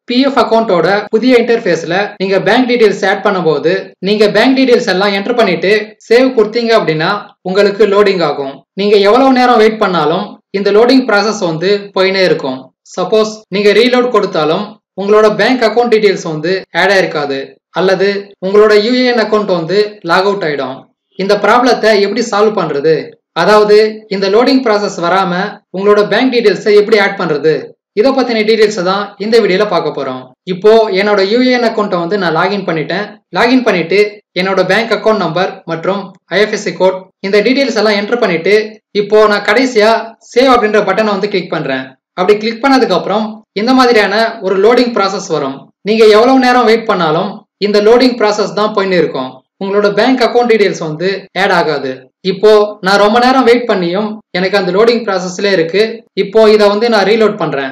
PF அக்கௌண்ட்டோட புதிய இன்டர்ஃபேஸ்ல நீங்க bank details add பண்ணும்போது நீங்க பேங்க் டீடைல்ஸ் எல்லாம் என்டர் பண்ணிட்டு சேவ் கொடுத்தீங்க அப்படின்னா உங்களுக்கு லோடிங் ஆகும் நீங்க எவ்வளவு நேரம் வெயிட் பண்ணாலும் இந்த லோடிங் ப்ராசஸ் வந்து போயினே இருக்கும் சப்போஸ் நீங்க ரீலோட் கொடுத்தாலும் உங்களோட பேங்க் அக்கௌண்ட் டீடைல்ஸ் வந்து ஆட் ஆயிருக்காது அல்லது உங்களோட யூஏஎன் அக்கௌண்ட் வந்து லாக் அவுட் ஆயிடும் இந்த ப்ராப்ளத்தை எப்படி சால்வ் பண்றது அதாவது இந்த லோடிங் ப்ராசஸ் வராம உங்களோட பேங்க் டீடைல்ஸை எப்படி ஆட் பண்றது இதை பத்தின டீடைல்ஸ் தான் இந்த வீடியோல பார்க்க போறோம் இப்போ என்னோட யூஏஎன் அக்கௌண்ட்டை வந்து நான் லாகின் பண்ணிட்டேன் லாகின் பண்ணிட்டு என்னோட பேங்க் அக்கௌண்ட் நம்பர் மற்றும் ஐஎஃப்எஸ்சி கோட் இந்த டீடைல்ஸ் எல்லாம் என்டர் பண்ணிட்டு இப்போ நான் கடைசியா சேவ் அப்படின்ற பட்டனை வந்து கிளிக் பண்றேன் அப்படி கிளிக் பண்ணதுக்கு அப்புறம் இந்த மாதிரியான ஒரு லோடிங் ப்ராசஸ் வரும் நீங்க எவ்வளவு நேரம் வெயிட் பண்ணாலும் இந்த லோடிங் ப்ராசஸ் தான் போயின்னு இருக்கும் உங்களோட பேங்க் அக்கௌண்ட் டீடைல்ஸ் வந்து ஆட் ஆகாது இப்போ நான் ரொம்ப நேரம் வெயிட் பண்ணியும் எனக்கு அந்த லோடிங் ப்ராசஸ்ல இருக்கு இப்போ இதை வந்து நான் ரீலோட் பண்றேன்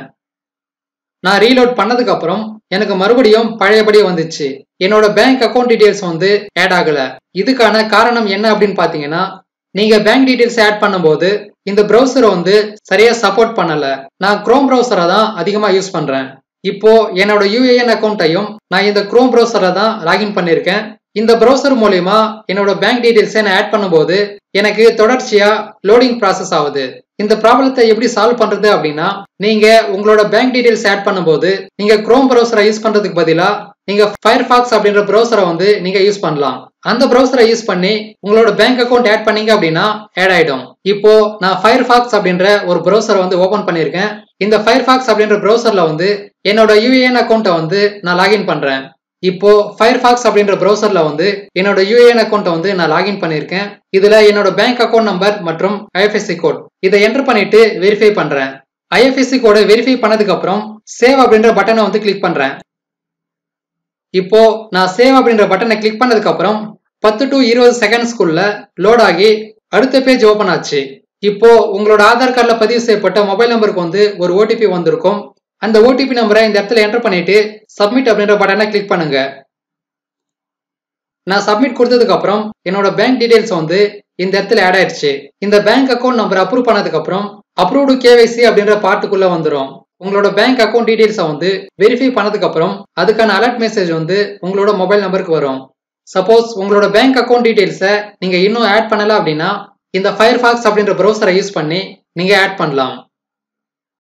நான் ரீலோட் பண்ணதுக்கு அப்புறம் எனக்கு மறுபடியும் பழையபடி வந்துச்சு என்னோட பேங்க் அக்கௌண்ட் டீடைல்ஸ் வந்து ஆட் ஆகல இதுக்கான காரணம் என்ன அப்படின்னு பாத்தீங்கன்னா நீங்க பேங்க் டீடைல்ஸ் ஆட் பண்ணும்போது இந்த ப்ரௌசரை வந்து சரியா சப்போர்ட் பண்ணல நான் குரோம் ப்ரௌசரை தான் அதிகமா யூஸ் பண்றேன் இப்போ என்னோட யூஏஎன் அக்கௌண்ட்டையும் நான் இந்த குரோம் ப்ரௌசரை தான் லாகின் பண்ணிருக்கேன் இந்த ப்ரௌசர் மூலியமா என்னோட பேங்க் டீடைல்ஸை நான் ஆட் பண்ணும்போது எனக்கு தொடர்ச்சியா லோடிங் ப்ராசஸ் ஆகுது இந்த ப்ராப்ளத்தை எப்படி சால்வ் பண்றது அப்படின்னா நீங்க உங்களோட பேங்க் டீடைல்ஸ் ஆட் பண்ணும்போது நீங்க குரோம் ப்ரௌசரை யூஸ் பண்றதுக்கு பதிலா நீங்க ஃபயர்ஃபாக்ஸ் அப்படின்ற ப்ரௌசரை வந்து நீங்க யூஸ் பண்ணலாம் அந்த ப்ரௌசரை யூஸ் பண்ணி உங்களோட பேங்க் அக்கௌண்ட் ஆட் பண்ணீங்க அப்படின்னா ஆட் ஆயிடும் இப்போ நான் ஃபயர்ஃபாக்ஸ் அப்படின்ற ஒரு ப்ரௌசரை வந்து ஓபன் பண்ணிருக்கேன் இந்த ஃபயர்ஃபாக்ஸ் அப்படின்ற ப்ரௌசர்ல வந்து என்னோட யூஏஎன் அக்கௌண்ட்டை வந்து நான் லாகின் பண்றேன் இப்போ ஃபயர்ஃபாக்ஸ் அப்படின்ற ப்ரௌசர்ல வந்து என்னோட யூஏஎன் அக்கௌண்ட்டை வந்து நான் லாகின் பண்ணிருக்கேன் இதுல என்னோட பேங்க் அக்கௌண்ட் நம்பர் மற்றும் ஐஎஃப்எஸ்சி கோட் இதை என்டர் பண்ணிட்டு வெரிஃபை பண்றேன் ஐஎஃப்எஸ்சி கோடை வெரிஃபை பண்ணதுக்கு அப்புறம் சேவ் அப்படின்ற பட்டனை வந்து கிளிக் பண்றேன் இப்போ நான் சேவ் அப்படின்ற பட்டனை கிளிக் பண்ணதுக்கு அப்புறம் பத்து டு இருபது செகண்ட்ஸ்க்குள்ள லோட் ஆகி அடுத்த பேஜ் ஓபன் ஆச்சு இப்போ உங்களோட ஆதார் கார்டுல பதிவு செய்யப்பட்ட மொபைல் நம்பருக்கு வந்து ஒரு ஓடிபி வந்திருக்கும் அந்த ஓடிபி நம்பரை இந்த இடத்துல என்டர் பண்ணிட்டு சப்மிட் அப்படின்ற பட்டனை கிளிக் பண்ணுங்க நான் சப்மிட் கொடுத்ததுக்கு அப்புறம் என்னோட பேங்க் டீடைல்ஸ் வந்து இந்த இடத்துல ஆட் ஆயிடுச்சு இந்த பேங்க் அக்கௌண்ட் நம்பர் அப்ரூவ் பண்ணதுக்கு அப்புறம் அப்ரூவ்டு கேவைசி அப்படின்ற பாட்டுக்குள்ள வந்துடும் உங்களோட பேங்க் அக்கௌண்ட் டீடைல்ஸை வந்து வெரிஃபை பண்ணதுக்கு அப்புறம் அதுக்கான அலர்ட் மெசேஜ் வந்து உங்களோட மொபைல் நம்பருக்கு வரும் சப்போஸ் உங்களோட பேங்க் அக்கௌண்ட் டீடைல்ஸை நீங்க இன்னும் ஆட் பண்ணல அப்படின்னா இந்த ஃபயர்ஃபாக்ஸ் அப்படின்ற ப்ரௌசரை யூஸ் பண்ணி நீங்க ஆட் பண்ணலாம்